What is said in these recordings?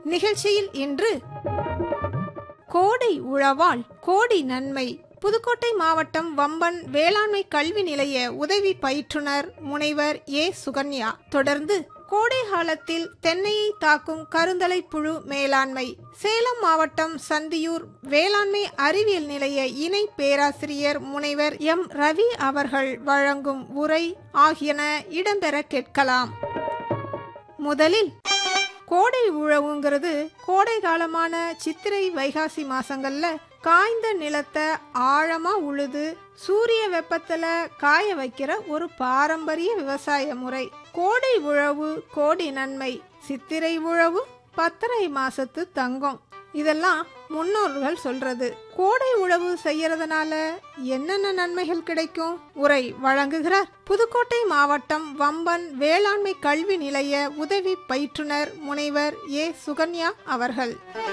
நிகழ்ச்சியில் இன்று கோடை உழவால் கோடி நன்மை புதுக்கோட்டை மாவட்டம் வம்பன் வேளாண்மை கல்வி நிலைய உதவி பயிற்றுனர் முனைவர் ஏ சுகன்யா தொடர்ந்து கோடை காலத்தில் தென்னையை தாக்கும் கருந்தலை புழு மேலாண்மை சேலம் மாவட்டம் சந்தியூர் வேளாண்மை அறிவியல் நிலைய இணை பேராசிரியர் முனைவர் எம் ரவி அவர்கள் வழங்கும் உரை ஆகியன இடம்பெற கேட்கலாம் முதலில் கோடை உழவுங்கிறது கோடை காலமான சித்திரை வைகாசி மாசங்கள்ல காய்ந்த நிலத்தை ஆழமா உழுது சூரிய வெப்பத்துல காய வைக்கிற ஒரு பாரம்பரிய விவசாய முறை கோடை உழவு கோடி நன்மை சித்திரை உழவு பத்தரை மாசத்து தங்கம் இதெல்லாம் முன்னோர்கள் சொல்றது கோடை உழவு செய்யறதுனால என்னென்ன நன்மைகள் கிடைக்கும் உரை வழங்குகிறார் புதுக்கோட்டை மாவட்டம் வம்பன் வேளாண்மை கல்வி நிலைய உதவி பயிற்றுனர் முனைவர் ஏ சுகன்யா அவர்கள்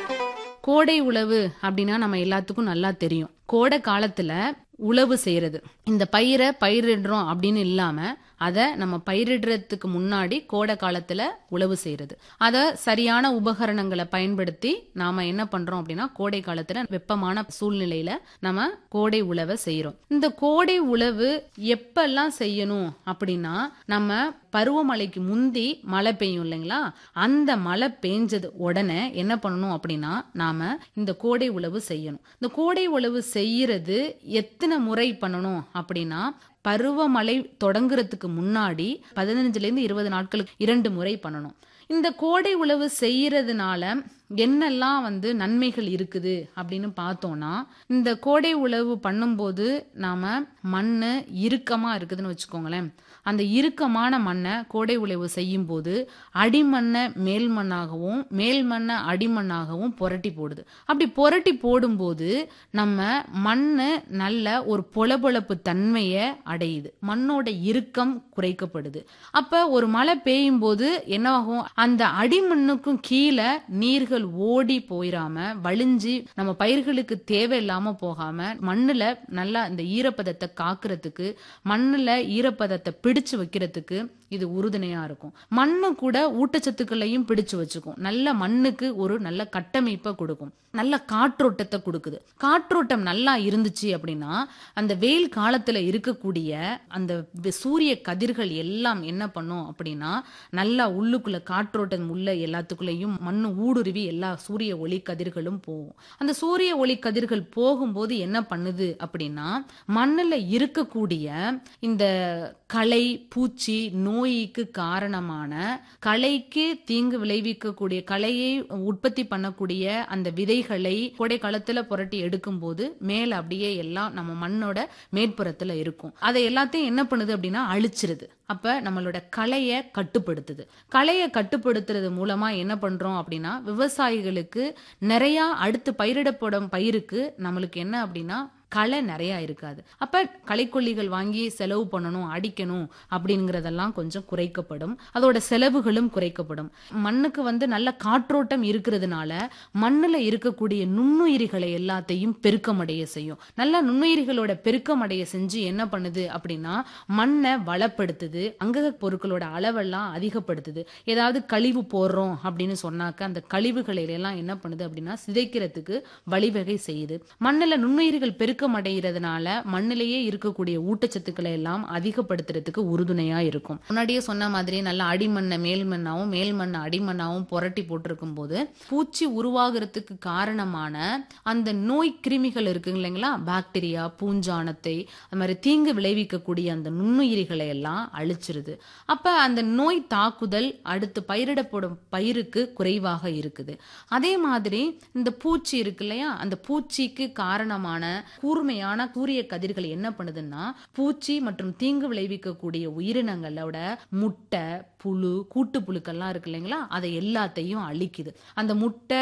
கோடை உழவு அப்படின்னா நம்ம எல்லாத்துக்கும் நல்லா தெரியும் கோடை காலத்துல உழவு செய்யறது இந்த பயிரை பயிரிடுறோம் அப்படின்னு இல்லாம அதை நம்ம பயிரிடுறதுக்கு முன்னாடி கோடை காலத்துல உழவு செய்யறது அதை சரியான உபகரணங்களை பயன்படுத்தி நாம என்ன பண்றோம் அப்படின்னா கோடை காலத்துல வெப்பமான சூழ்நிலையில நம்ம கோடை உழவை செய்யறோம் இந்த கோடை உழவு எப்பெல்லாம் செய்யணும் அப்படின்னா நம்ம பருவமழைக்கு முந்தி மழை பெய்யும் இல்லைங்களா அந்த மழை பெஞ்சது உடனே என்ன பண்ணணும் அப்படின்னா நாம இந்த கோடை உழவு செய்யணும் இந்த கோடை உழவு செய்யறது எத்தனை முறை பண்ணணும் அப்படின்னா பருவமழை தொடங்குறதுக்கு முன்னாடி பதினஞ்சுல இருந்து இருபது நாட்களுக்கு இரண்டு முறை பண்ணணும் இந்த கோடை உழவு செய்யறதுனால என்னெல்லாம் வந்து நன்மைகள் இருக்குது அப்படின்னு பார்த்தோம்னா இந்த கோடை உழவு பண்ணும்போது நாம மண்ணு இறுக்கமா இருக்குதுன்னு வச்சுக்கோங்களேன் அந்த இறுக்கமான மண்ணை கோடை உழவு செய்யும் போது அடிமண்ணை மேல் மண்ணாகவும் மேல் மண்ணை அடிமண்ணாகவும் புரட்டி போடுது அப்படி புரட்டி போடும்போது நம்ம மண்ணு நல்ல ஒரு பொலபொலப்பு தன்மையை அடையுது மண்ணோட இறுக்கம் குறைக்கப்படுது அப்ப ஒரு மழை பெய்யும் போது என்னவாகும் அந்த அடிமண்ணுக்கும் கீழே நீர்கள் ஓடி போயிடாம வழிஞ்சு நம்ம பயிர்களுக்கு தேவையில்லாம போகாம மண்ணுல நல்லா இந்த ஈரப்பதத்தை காக்குறதுக்கு மண்ணுல ஈரப்பதத்தை பிடிச்சு வைக்கிறதுக்கு இது உறுதுணையா இருக்கும் மண்ணு கூட ஊட்டச்சத்துக்களையும் பிடிச்சு வச்சுக்கும் நல்ல மண்ணுக்கு ஒரு நல்ல கட்டமைப்பை கொடுக்கும் நல்ல காற்றோட்டத்தை கொடுக்குது காற்றோட்டம் நல்லா இருந்துச்சு அப்படின்னா அந்த வெயில் காலத்துல இருக்கக்கூடிய அந்த சூரிய கதிர்கள் எல்லாம் என்ன பண்ணும் அப்படின்னா நல்லா உள்ளுக்குள்ள காற்றோட்டம் உள்ள எல்லாத்துக்குள்ளேயும் மண்ணு ஊடுருவி எல்லா சூரிய ஒளி கதிர்களும் போகும் அந்த சூரிய ஒளி கதிர்கள் போகும்போது என்ன பண்ணுது அப்படின்னா மண்ணுல இருக்கக்கூடிய இந்த களை பூச்சி நோய்க்கு காரணமான களைக்கு தீங்கு விளைவிக்கக்கூடிய களையை உற்பத்தி பண்ணக்கூடிய அந்த விதைகளை கோடை காலத்துல புரட்டி எடுக்கும் போது மேல அப்படியே எல்லாம் நம்ம மண்ணோட மேற்புறத்துல இருக்கும் அதை எல்லாத்தையும் என்ன பண்ணுது அப்படின்னா அழிச்சிருது அப்ப நம்மளோட களைய கட்டுப்படுத்துது களைய கட்டுப்படுத்துறது மூலமா என்ன பண்றோம் அப்படின்னா விவசாயிகளுக்கு நிறைய அடுத்து பயிரிடப்படும் பயிருக்கு நம்மளுக்கு என்ன அப்படின்னா களை நிறைய இருக்காது அப்ப களைக்கொல்லிகள் வாங்கி செலவு பண்ணணும் அடிக்கணும் அப்படிங்கிறதெல்லாம் கொஞ்சம் குறைக்கப்படும் அதோட செலவுகளும் குறைக்கப்படும் மண்ணுக்கு வந்து நல்ல காற்றோட்டம் இருக்கிறதுனால மண்ணுல இருக்கக்கூடிய நுண்ணுயிரிகளை எல்லாத்தையும் பெருக்கமடைய செய்யும் நல்ல நுண்ணுயிரிகளோட பெருக்கமடைய செஞ்சு என்ன பண்ணுது அப்படின்னா மண்ணை வளப்படுத்துது அங்கக பொருட்களோட அளவெல்லாம் அதிகப்படுத்துது ஏதாவது கழிவு போடுறோம் அப்படின்னு சொன்னாக்க அந்த கழிவுகளை எல்லாம் என்ன பண்ணுது அப்படின்னா சிதைக்கிறதுக்கு வழிவகை செய்யுது மண்ணுல நுண்ணுயிரிகள் பெருக்க அடைகிறதுனால மண்ணிலேயே இருக்கக்கூடிய ஊட்டச்சத்துக்களை எல்லாம் அதிகப்படுத்துறதுக்கு உறுதுணையா இருக்கும் முன்னாடியே சொன்ன மாதிரி நல்ல அடிமண்ணை மேல் மண்ணாவும் மேல் மண்ணை அடிமண்ணாவும் புரட்டி போட்டிருக்கும் போது பூச்சி உருவாகிறதுக்கு காரணமான அந்த நோய் கிருமிகள் இருக்கு இல்லைங்களா பாக்டீரியா பூஞ்சானத்தை அது மாதிரி தீங்கு விளைவிக்கக்கூடிய அந்த நுண்ணுயிரிகளை எல்லாம் அழிச்சிருது அப்ப அந்த நோய் தாக்குதல் அடுத்து பயிரிடப்படும் பயிருக்கு குறைவாக இருக்குது அதே மாதிரி இந்த பூச்சி இருக்கு இல்லையா அந்த பூச்சிக்கு காரணமான கூர்மையான சூரிய கதிர்கள் என்ன பண்ணுதுன்னா பூச்சி மற்றும் தீங்கு விளைவிக்கக்கூடிய உயிரினங்களோட முட்டை புழு கூட்டு புழுக்கள்லாம் இருக்கு இல்லைங்களா அதை எல்லாத்தையும் அழிக்குது அந்த முட்டை